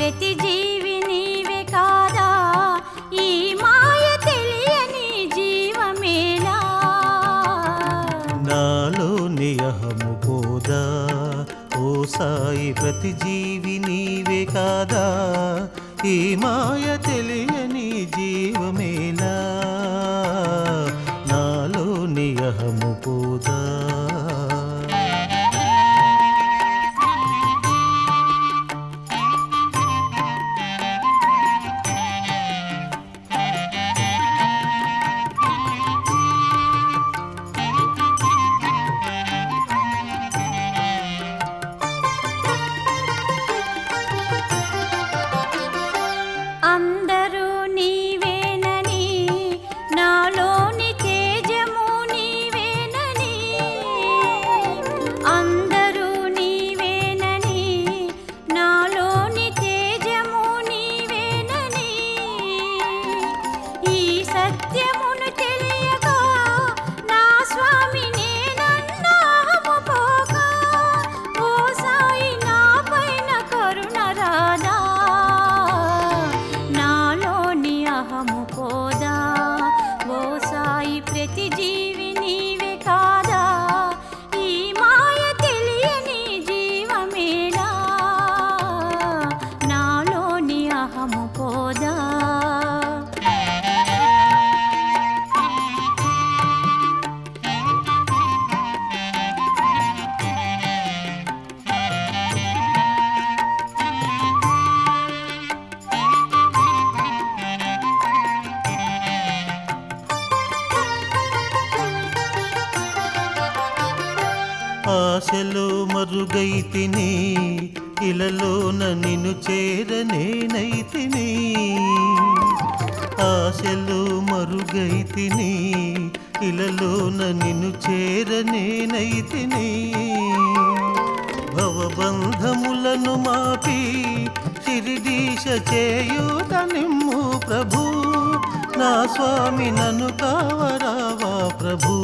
ప్రతి జీవి నీవే కాదా ఈ మాయ తెలియని జీవమేలా నాలోని అహము పోదా ఓ సాయి ప్రతి జీవి నీవే కాదా ఈ మాయ తెలియని జీవమేలా నాలోని అహము పోదా అందరూ నీవేనని నాలోని తేజము నీవేనని అందరూ నీవేనని నాలోని తేజము నీవేనని ఈ సత్యమును తెలియక నా స్వామి నేనన్నాము పోక ఓ సాయి నా పైన కరుణ రాదా నాలోని అహము పోదా ఓ సాయి ప్రతి జీవి నీవే కాదా ఈ మాయ తెలియని జీవమేలా నాలోని అహము పోదా ఆశలో మరుగైతిని ఇలలోన నిన్ను చేరనేనైతిని ఆశలో మరుగైతిని ఇలలోన నిన్ను చేరనేనైతిని భవబంధములను మాపి శిరిడీశ చేయూత నిమ్ము ప్రభు నా స్వామి నన్ను కావరావా ప్రభు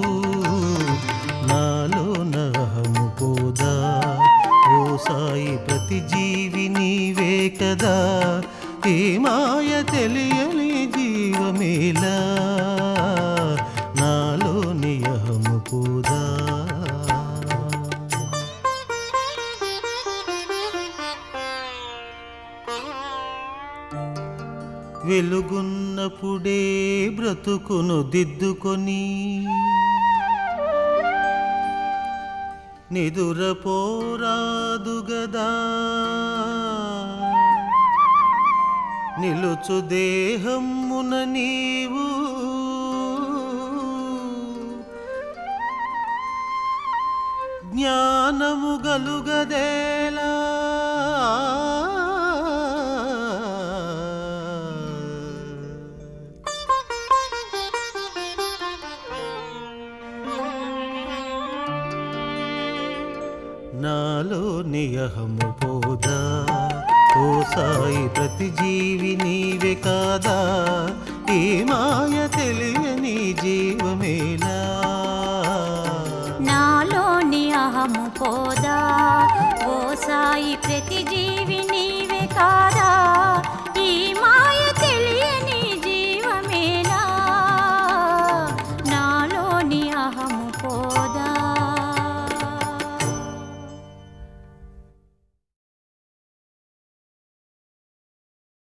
నాలో నహము పోదా ఓ సాయి ప్రతి జీవి నీవే కదా ఈ మాయ తెలియని జీవమేలా నాలో నియహము పోదా వెలుగున్నప్పుడే బ్రతుకును దిద్దుకొని నిదురపోరాదు గదా నిలుచు దేహమున నీవు జ్ఞానము గలుగదేలా నాలో నియహము పోదా ఓ సాయి ప్రతి జీవి నీవే కాదా ఈ మాయ తెలియని జీవమేలా నాలోని అహము పోదా ఓ సాయి ప్రతి జీవి నీవే కాదా